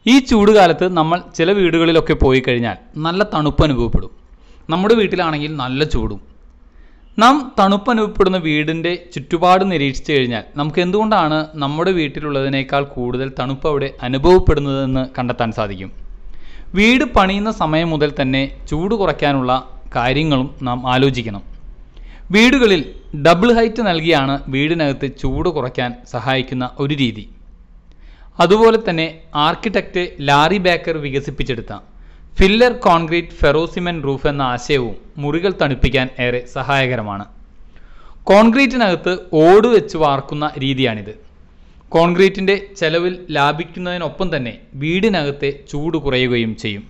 ഈ ചൂടുകാലത്ത് നമ്മൾ ചില വീടുകളിലൊക്കെ പോയി കഴിഞ്ഞാൽ നല്ല തണുപ്പ് അനുഭവപ്പെടും നമ്മുടെ വീട്ടിലാണെങ്കിൽ നല്ല ചൂടും നാം തണുപ്പ് അനുഭവപ്പെടുന്ന വീടിൻ്റെ ചുറ്റുപാട് നിരീക്ഷിച്ചു കഴിഞ്ഞാൽ നമുക്ക് എന്തുകൊണ്ടാണ് നമ്മുടെ വീട്ടിലുള്ളതിനേക്കാൾ കൂടുതൽ തണുപ്പ് അവിടെ അനുഭവപ്പെടുന്നതെന്ന് കണ്ടെത്താൻ സാധിക്കും വീട് പണിയുന്ന സമയം മുതൽ തന്നെ ചൂട് കുറയ്ക്കാനുള്ള കാര്യങ്ങളും നാം ആലോചിക്കണം വീടുകളിൽ ഡബിൾ ഹൈറ്റ് നൽകിയാണ് വീടിനകത്ത് ചൂട് കുറയ്ക്കാൻ സഹായിക്കുന്ന ഒരു രീതി അതുപോലെ തന്നെ ആർക്കിടെക്റ്റ് ലാറി ബേക്കർ വികസിപ്പിച്ചെടുത്ത ഫില്ലർ കോൺക്രീറ്റ് ഫെറോസിമെൻ റൂഫ് എന്ന ആശയവും മുറികൾ തണുപ്പിക്കാൻ ഏറെ സഹായകരമാണ് കോൺക്രീറ്റിനകത്ത് ഓട് വെച്ച് വാർക്കുന്ന രീതിയാണിത് കോൺക്രീറ്റിൻ്റെ ചെലവിൽ ലാഭിക്കുന്നതിനൊപ്പം തന്നെ വീടിനകത്തെ ചൂട് കുറയുകയും ചെയ്യും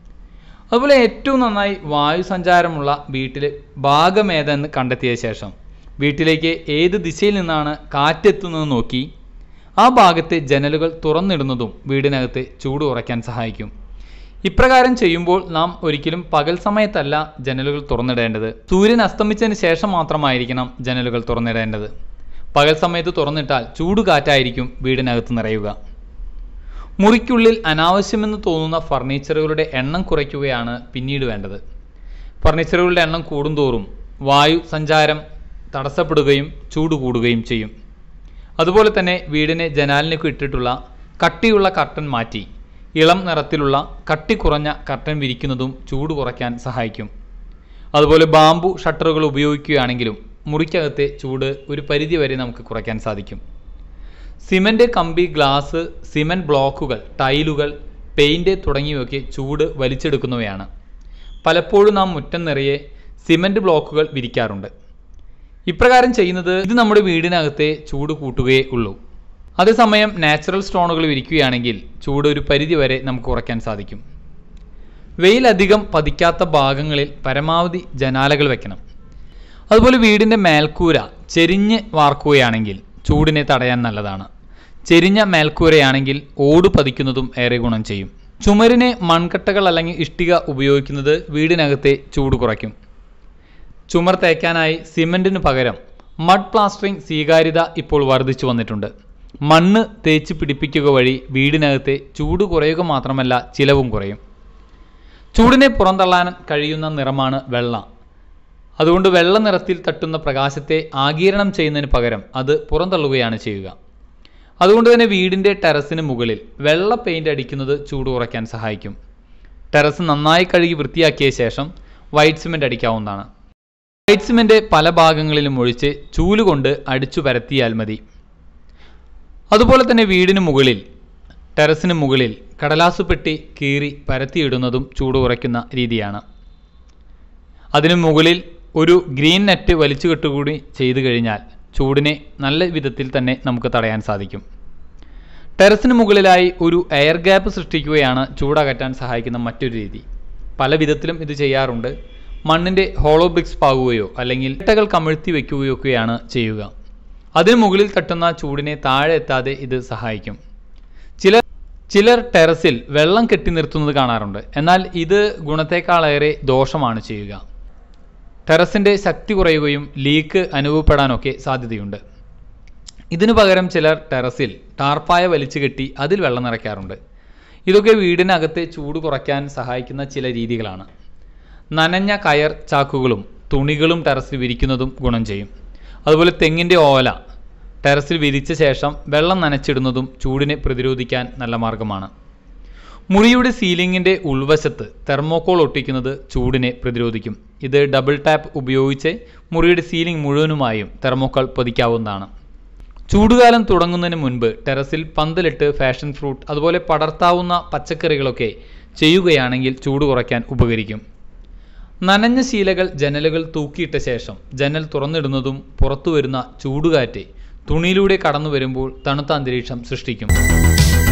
അതുപോലെ ഏറ്റവും നന്നായി വായു സഞ്ചാരമുള്ള വീട്ടിലെ ഭാഗമേതെന്ന് കണ്ടെത്തിയ ശേഷം വീട്ടിലേക്ക് ഏത് ദിശയിൽ നിന്നാണ് കാറ്റെത്തുന്നത് നോക്കി ആ ഭാഗത്തെ ജനലുകൾ തുറന്നിടുന്നതും വീടിനകത്തെ ചൂട് കുറയ്ക്കാൻ സഹായിക്കും ഇപ്രകാരം ചെയ്യുമ്പോൾ നാം ഒരിക്കലും പകൽ സമയത്തല്ല ജനലുകൾ തുറന്നിടേണ്ടത് സൂര്യൻ അസ്തമിച്ചതിന് ശേഷം മാത്രമായിരിക്കണം ജനലുകൾ തുറന്നിടേണ്ടത് പകൽ സമയത്ത് തുറന്നിട്ടാൽ ചൂട് കാറ്റായിരിക്കും വീടിനകത്ത് നിറയുക മുറിക്കുള്ളിൽ അനാവശ്യമെന്ന് തോന്നുന്ന ഫർണിച്ചറുകളുടെ എണ്ണം കുറയ്ക്കുകയാണ് പിന്നീട് വേണ്ടത് ഫർണിച്ചറുകളുടെ എണ്ണം കൂടുന്തോറും വായു സഞ്ചാരം തടസ്സപ്പെടുകയും ചൂട് കൂടുകയും ചെയ്യും അതുപോലെ തന്നെ വീടിന് ജനാലിനൊക്കെ ഇട്ടിട്ടുള്ള കട്ടിയുള്ള കർട്ടൻ മാറ്റി ഇളം നിറത്തിലുള്ള കട്ടി കുറഞ്ഞ കർട്ടൻ വിരിക്കുന്നതും ചൂട് കുറയ്ക്കാൻ സഹായിക്കും അതുപോലെ ബാമ്പു ഷട്ടറുകൾ ഉപയോഗിക്കുകയാണെങ്കിലും മുറിക്കകത്തെ ചൂട് ഒരു പരിധി വരെ നമുക്ക് കുറയ്ക്കാൻ സാധിക്കും സിമൻ്റ് കമ്പി ഗ്ലാസ് സിമൻറ്റ് ബ്ലോക്കുകൾ ടൈലുകൾ പെയിൻറ് തുടങ്ങിയവയൊക്കെ ചൂട് വലിച്ചെടുക്കുന്നവയാണ് പലപ്പോഴും നാം മുറ്റം നിറയെ സിമൻറ്റ് ബ്ലോക്കുകൾ വിരിക്കാറുണ്ട് ഇപ്രകാരം ചെയ്യുന്നത് ഇത് നമ്മുടെ വീടിനകത്തെ ചൂട് കൂട്ടുകയേ ഉള്ളൂ അതേസമയം നാച്ചുറൽ സ്റ്റോണുകൾ വിരിക്കുകയാണെങ്കിൽ ചൂട് ഒരു പരിധി വരെ നമുക്ക് കുറയ്ക്കാൻ സാധിക്കും വെയിൽ അധികം പതിക്കാത്ത ഭാഗങ്ങളിൽ പരമാവധി ജനാലകൾ വെക്കണം അതുപോലെ വീടിൻ്റെ മേൽക്കൂര ചെരിഞ്ഞ് വാർക്കുകയാണെങ്കിൽ ചൂടിനെ തടയാൻ നല്ലതാണ് ചെരിഞ്ഞ മേൽക്കൂരയാണെങ്കിൽ ഓട് പതിക്കുന്നതും ഏറെ ഗുണം ചെയ്യും ചുമരിന് മൺകട്ടകൾ അല്ലെങ്കിൽ ഇഷ്ടിക ഉപയോഗിക്കുന്നത് വീടിനകത്തെ ചൂട് കുറയ്ക്കും ചുമർ തേക്കാനായി സിമൻറ്റിന് പകരം മഡ് പ്ലാസ്റ്ററിംഗ് സ്വീകാര്യത ഇപ്പോൾ വർദ്ധിച്ചു വന്നിട്ടുണ്ട് മണ്ണ് തേച്ച് പിടിപ്പിക്കുക വഴി വീടിനകത്തെ ചൂട് കുറയുക മാത്രമല്ല ചിലവും കുറയും ചൂടിനെ പുറന്തള്ളാൻ കഴിയുന്ന നിറമാണ് വെള്ള അതുകൊണ്ട് വെള്ള നിറത്തിൽ തട്ടുന്ന പ്രകാശത്തെ ആഗീരണം ചെയ്യുന്നതിന് പകരം അത് പുറന്തള്ളുകയാണ് ചെയ്യുക അതുകൊണ്ട് തന്നെ വീടിൻ്റെ ടെറസിന് മുകളിൽ വെള്ള പെയിൻ്റ് അടിക്കുന്നത് ചൂട് കുറയ്ക്കാൻ സഹായിക്കും ടെറസ് നന്നായി കഴുകി വൃത്തിയാക്കിയ ശേഷം വൈറ്റ് സിമെൻ്റ് അടിക്കാവുന്നതാണ് വൈറ്റ് സിമെൻ്റ് പല ഭാഗങ്ങളിലും ഒഴിച്ച് ചൂലുകൊണ്ട് അടിച്ചു പരത്തിയാൽ മതി അതുപോലെ തന്നെ വീടിന് മുകളിൽ ടെറസിന് മുകളിൽ കടലാസു പെട്ടി കീറി പരത്തിയിടുന്നതും ചൂട് കുറയ്ക്കുന്ന രീതിയാണ് അതിനു മുകളിൽ ഒരു ഗ്രീൻ നെറ്റ് വലിച്ചു കെട്ടുകൂടി ചെയ്തു കഴിഞ്ഞാൽ ചൂടിനെ നല്ല വിധത്തിൽ തന്നെ നമുക്ക് തടയാൻ സാധിക്കും ടെറസിന് മുകളിലായി ഒരു എയർ ഗ്യാപ്പ് സൃഷ്ടിക്കുകയാണ് ചൂടകറ്റാൻ സഹായിക്കുന്ന മറ്റൊരു രീതി പല വിധത്തിലും ഇത് ചെയ്യാറുണ്ട് മണ്ണിൻ്റെ ഹോളോ ബ്രിക്സ് പാകുകയോ അല്ലെങ്കിൽ ഇട്ടകൾ കമഴ്ത്തി വയ്ക്കുകയോ ഒക്കെയാണ് ചെയ്യുക അതിന് മുകളിൽ തട്ടുന്ന ചൂടിനെ താഴെ എത്താതെ ഇത് സഹായിക്കും ചിലർ ചിലർ ടെറസിൽ വെള്ളം കെട്ടി നിർത്തുന്നത് കാണാറുണ്ട് എന്നാൽ ഇത് ഗുണത്തേക്കാളേറെ ദോഷമാണ് ചെയ്യുക ടെറസിൻ്റെ ശക്തി കുറയുകയും ലീക്ക് അനുഭവപ്പെടാനൊക്കെ സാധ്യതയുണ്ട് ഇതിനു പകരം ചിലർ ടെറസിൽ ടാർപ്പായ വലിച്ചു കെട്ടി അതിൽ വെള്ളം നിറയ്ക്കാറുണ്ട് ഇതൊക്കെ വീടിനകത്തെ ചൂട് കുറയ്ക്കാൻ സഹായിക്കുന്ന ചില രീതികളാണ് നനഞ്ഞ കയർ ചാക്കുകളും തുണികളും ടെറസിൽ വിരിക്കുന്നതും ഗുണം ചെയ്യും അതുപോലെ തെങ്ങിൻ്റെ ഓല ടെറസിൽ വിരിച്ച ശേഷം വെള്ളം നനച്ചിടുന്നതും ചൂടിനെ പ്രതിരോധിക്കാൻ നല്ല മാർഗമാണ് മുറിയുടെ സീലിംഗിൻ്റെ ഉൾവശത്ത് തെർമോക്കോൾ ഒട്ടിക്കുന്നത് ചൂടിനെ പ്രതിരോധിക്കും ഇത് ഡബിൾ ടാപ്പ് ഉപയോഗിച്ച് മുറിയുടെ സീലിംഗ് മുഴുവനുമായും തെർമോക്കോൾ പതിക്കാവുന്നതാണ് ചൂടുകാലം തുടങ്ങുന്നതിന് മുൻപ് ടെറസിൽ പന്തലിട്ട് ഫാഷൻ ഫ്രൂട്ട് അതുപോലെ പടർത്താവുന്ന പച്ചക്കറികളൊക്കെ ചെയ്യുകയാണെങ്കിൽ ചൂട് കുറയ്ക്കാൻ ഉപകരിക്കും നനഞ്ഞ ശീലകൾ ജനലുകൾ തൂക്കിയിട്ട ശേഷം ജനൽ തുറന്നിടുന്നതും പുറത്തു വരുന്ന ചൂടുകാറ്റ് തുണിയിലൂടെ കടന്നു വരുമ്പോൾ തണുത്ത അന്തരീക്ഷം സൃഷ്ടിക്കും